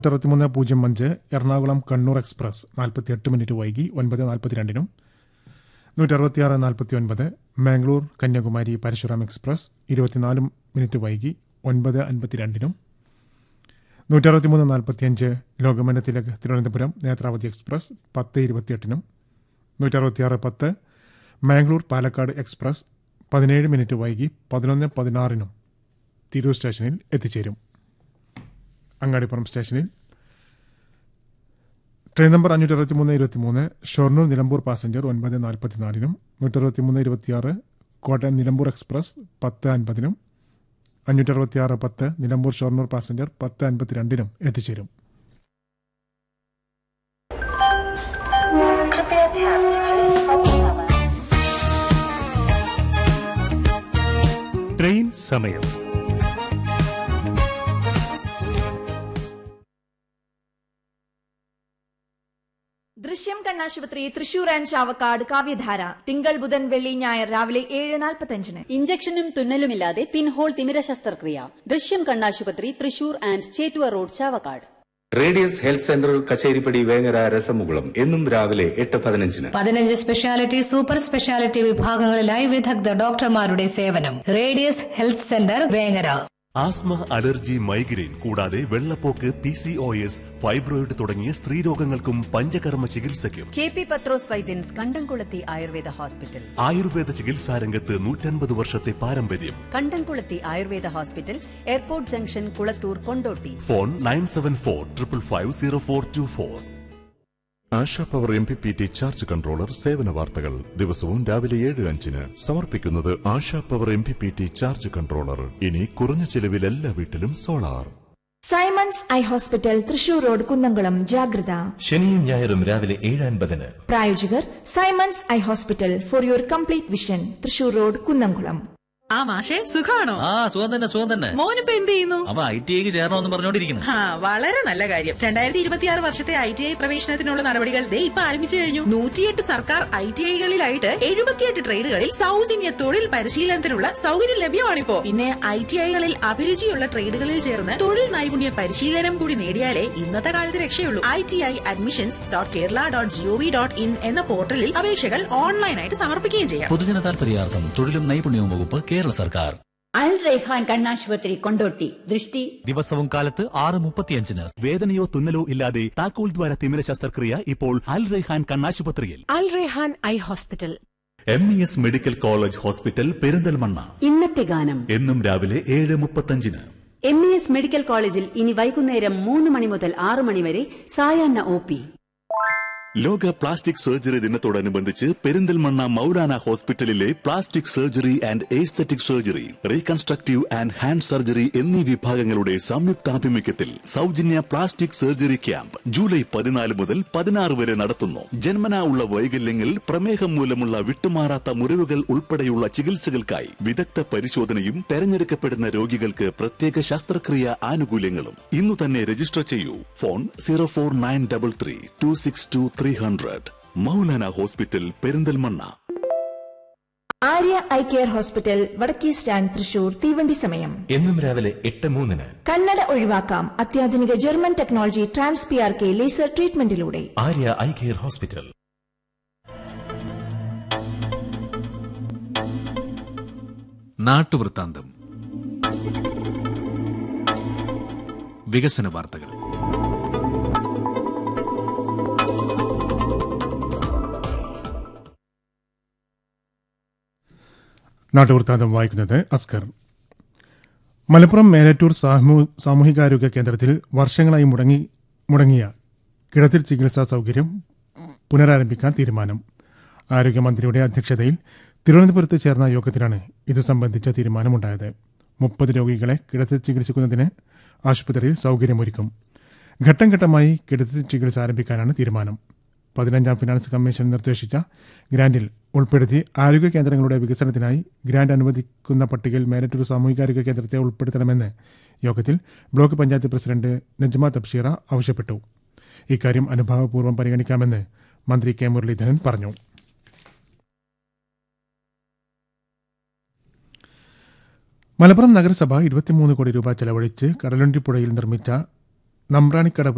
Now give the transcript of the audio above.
അറുപത്തിമൂന്ന് പൂജ്യം അഞ്ച് എറണാകുളം കണ്ണൂർ എക്സ്പ്രസ് നാൽപ്പത്തിയെട്ട് മിനിറ്റ് വൈകി ഒൻപത് നാൽപ്പത്തിരണ്ടിനും നൂറ്റി അറുപത്തിയാറ് നാൽപ്പത്തി ഒൻപത് മാംഗ്ലൂർ കന്യാകുമാരി പരശുറാം എക്സ്പ്രസ് ഇരുപത്തിനാല് മിനിറ്റ് വൈകി ഒൻപത് അൻപത്തിരണ്ടിനും നൂറ്റി അറുപത്തിമൂന്ന് നാൽപ്പത്തിയഞ്ച് ലോകമാന്യ തിലക് തിരുവനന്തപുരം നേത്രാവതി എക്സ്പ്രസ് പത്ത് ഇരുപത്തിയെട്ടിനും നൂറ്റി അറുപത്തിയാറ് പത്ത് മാംഗ്ലൂർ പാലക്കാട് എക്സ്പ്രസ് പതിനേഴ് മിനിറ്റ് വൈകി പതിനൊന്ന് പതിനാറിനും തിരൂർ സ്റ്റേഷനിൽ എത്തിച്ചേരും അങ്ങാടിപ്പുറം സ്റ്റേഷനിൽ ട്രെയിൻ നമ്പർ അഞ്ഞൂറ്റി അറുപത്തി മൂന്ന് ഇരുപത്തി മൂന്ന് ഷൊർണൂർ നിലമ്പൂർ പാസഞ്ചർ ഒൻപത് നാൽപ്പത്തിനാലിനും നൂറ്റി അറുപത്തി മൂന്ന് ഇരുപത്തിയാറ് കോട്ടയം നിലമ്പൂർ എക്സ്പ്രസ് പത്ത് അൻപതിനും അഞ്ഞൂറ്റി അറുപത്തിയാറ് പത്ത് നിലമ്പൂർ ഷൊർണൂർ പാസഞ്ചർ പത്ത് അൻപത്തിരണ്ടിനും എത്തിച്ചേരും कृपया ध्यान दीजिए अब समय ട്രെയിൻ സമയം ദൃശ്യം കണ്ണാശുപത്രി തൃശൂർ ആൻഡ് ചാവക്കാട് കാവ്യധാര തിങ്കൾ ബുധൻ വെള്ളി ഞായർ രാവിലെ ഏഴ് നാൽപ്പത്തഞ്ചിന് ഇഞ്ചക്ഷനും തുന്നലുമില്ലാതെ പിൻഹോൾ തിമിര ശസ്ത്രക്രിയ ദൃശ്യം കണ്ണാശുപത്രി Thrissur and Chettuva road Chavakkad Radius health centre Kacheripadi Vengara രസമുകുളം എന്നും രാവിലെ എട്ട് പതിനഞ്ചിന് പതിനഞ്ച് സ്പെഷ്യാലിറ്റി സൂപ്പർ സ്പെഷ്യാലിറ്റി വിഭാഗങ്ങളിലായി വിദഗ്ധ ഡോക്ടർമാരുടെ സേവനം Radius health centre Vengara asthma allergy migraine കൂടാതെ വെള്ളപ്പോക്ക് P C O S fibroid തുടങ്ങിയ സ്ത്രീരോഗങ്ങൾക്കും പഞ്ചകർമ്മ ചികിത്സയ്ക്കും കെ പി പത്രോസ് വൈദ്യൻസ് കണ്ടംകുളത്തി ആയുർവേദ ഹോസ്പിറ്റൽ ആയുർവേദ ചികിത്സാരംഗത്ത് നൂറ്റൻപത് വർഷത്തെ പാരമ്പര്യം Kandamkulathi Ayurveda hospital airport junction Kulathur Kondotty phone nine seven four triple five zero four two four Asha power M P P T charge controller സേവന വാർത്തകൾ ദിവസവും രാവിലെ ഏഴ് അഞ്ചിന് സമർപ്പിക്കുന്നത് Asha power M P P T charge controller ഇനി കുറഞ്ഞ ചെലവിൽ എല്ലാ വീട്ടിലും solar Simons eye hospital Thrissur road Kunnamkulam ജാഗ്രത ശനിയും ഞായറും രാവിലെ ഏഴ് അൻപതിന് പ്രായോജകർ Simons eye hospital for your complete vision Thrissur road Kunnamkulam ആ മാഷെ സുഖാണോ ആ സുഖം തന്നെ സുഖം തന്നെ മോനിപ്പോ എന്ത് ചെയ്യുന്നു അവ ഐ ടി ഐക്ക് ചേരണമെന്ന് പറഞ്ഞോണ്ടിരിക്കുന്നു ആ വളരെ നല്ല കാര്യം രണ്ടായിരത്തി ഇരുപത്തിയാറ് വർഷത്തെ ഐ ടി ഐ പ്രവേശനത്തിനുള്ള നടപടികൾ ദേ ഇപ്പൊ ആരംഭിച്ചു കഴിഞ്ഞു നൂറ്റിയെട്ട് സർക്കാർ ഐ ടി ഐകളിലായിട്ട് എഴുപത്തിയെട്ട് ട്രേഡുകളിൽ സൗജന്യ തൊഴിൽ പരിശീലനത്തിനുള്ള സൗകര്യം ലഭ്യമാണിപ്പോ പിന്നെ ഐ ടി ഐകളിൽ അഭിരുചിയുള്ള ട്രേഡുകളിൽ ചേർന്ന് തൊഴിൽ നൈപുണ്യ പരിശീലനം കൂടി നേടിയാലേ ഇന്നത്തെ കാലത്ത് രക്ഷയുള്ളൂ I T I admissions dot Kerala dot gov dot in എന്ന പോർട്ടലിൽ അപേക്ഷകൾ ഓൺലൈനായിട്ട് സമർപ്പിക്കുകയും ചെയ്യാം പൊതുജന താൽപര്യാർത്ഥം തൊഴിലും നൈപുണ്യവും വകുപ്പ് കേരള സർക്കാർ അൽ റൈഹാൻ കണ്ണാശുപത്രി കൊണ്ടോട്ടി ദൃഷ്ടി ദിവസവും കാലത്ത് ആറ് മുപ്പത്തിയഞ്ചിന് വേദനയോ തുന്നലോ ഇല്ലാതെ താക്കോൽ ദ്വാര തിമിര ശസ്ത്രക്രിയ ഇപ്പോൾ അൽ റെഹാൻ കണ്ണാശുപത്രിയിൽ Al Rehan eye hospital M E S medical college hospital Perinthalmanna ഇന്നത്തെ ഗാനം എന്നും രാവിലെ ഏഴ് മുപ്പത്തഞ്ചിന് എം ഇ എസ് മെഡിക്കൽ കോളേജിൽ ഇനി വൈകുന്നേരം മൂന്ന് മണി മുതൽ ആറ് മണി വരെ സായാഹ്ന ഒ പി ലോക പ്ലാസ്റ്റിക് സർജറി ദിനത്തോടനുബന്ധിച്ച് പെരിന്തൽമണ്ണ മൗലാന ഹോസ്പിറ്റലിലെ plastic surgery and aesthetic surgery reconstructive and hand surgery എന്നീ വിഭാഗങ്ങളുടെ സംയുക്താഭിമുഖ്യത്തിൽ സൗജന്യ പ്ലാസ്റ്റിക് സർജറി ക്യാമ്പ് ജൂലൈ പതിനാല് മുതൽ പതിനാറ് വരെ നടത്തുന്നു ജന്മനാ ഉള്ള വൈകല്യങ്ങൾ പ്രമേഹം മൂലമുള്ള വിട്ടുമാറാത്ത മുറിവുകൾ ഉൾപ്പെടെയുള്ള ചികിത്സകൾക്കായി വിദഗ്ധ പരിശോധനയും തെരഞ്ഞെടുക്കപ്പെടുന്ന രോഗികൾക്ക് പ്രത്യേക ശസ്ത്രക്രിയ ആനുകൂല്യങ്ങളും ഇന്നു തന്നെ രജിസ്റ്റർ ചെയ്യൂ phone zero four nine double three two six two three hundred Moulana hospital Perinthalmanna Arya eye care hospital വടക്കേ സ്റ്റാൻഡ് തൃശൂർ തീവണ്ടി സമയം എന്നും രാവിലെ എട്ട് മൂന്നിന് കണ്ണട ഒഴിവാക്കാം അത്യാധുനിക German technology trans P R K laser ട്രീറ്റ്മെന്റിലൂടെ ആര്യ ഐ കെയർ ഹോസ്പിറ്റൽ നാട്ടുവൃത്താന്തം വികസന വാർത്തകൾ നാട്ടുവൃത്താന്തം വായിക്കുന്നത് അസ്കർ മലപ്പുറം മേലറ്റൂർ സാമൂ- സാമൂഹികാരോഗ്യ കേന്ദ്രത്തിൽ വർഷങ്ങളായി മുടങ്ങി മുടങ്ങിയ കിടത്തിൽ ചികിത്സാ സൗകര്യം പുനരാരംഭിക്കാൻ തീരുമാനം ആരോഗ്യമന്ത്രിയുടെ അധ്യക്ഷതയിൽ തിരുവനന്തപുരത്ത് ചേർന്ന യോഗത്തിലാണ് ഇത് സംബന്ധിച്ച തീരുമാനമുണ്ടായത് മുപ്പത് രോഗികളെ കിടത്തിൽ ചികിത്സിക്കുന്നതിന് ആശുപത്രിയിൽ സൗകര്യമൊരുക്കും ഘട്ടം ഘട്ടമായി കിടത്തിൽ ചികിത്സ ആരംഭിക്കാനാണ് തീരുമാനം പതിനഞ്ചാം ഫിനാൻസ് കമ്മീഷൻ നിർദ്ദേശിച്ച ഗ്രാന്റിൽ ഉൾപ്പെടുത്തി ആരോഗ്യ കേന്ദ്രങ്ങളുടെ വികസനത്തിനായി ഗ്രാന്റ് അനുവദിക്കുന്ന പട്ടികയിൽ മേലറ്റൂർ സാമൂഹികാരോഗ്യ കേന്ദ്രത്തെ ഉൾപ്പെടുത്തണമെന്ന് യോഗത്തിൽ ബ്ലോക്ക് പഞ്ചായത്ത് പ്രസിഡന്റ് നജ്മ തബ്ഷീറ ആവശ്യപ്പെട്ടു ഇക്കാര്യം അനുഭാവപൂർവ്വം പരിഗണിക്കാമെന്ന് മന്ത്രി കെ മുരളീധരൻ പറഞ്ഞു മലപ്പുറം നഗരസഭ ഇരുപത്തിമൂന്ന് കോടി രൂപ ചെലവഴിച്ച് കടലുണ്ടിപ്പുഴയിൽ നിർമ്മിച്ച നമ്പ്രാണിക്കടവ്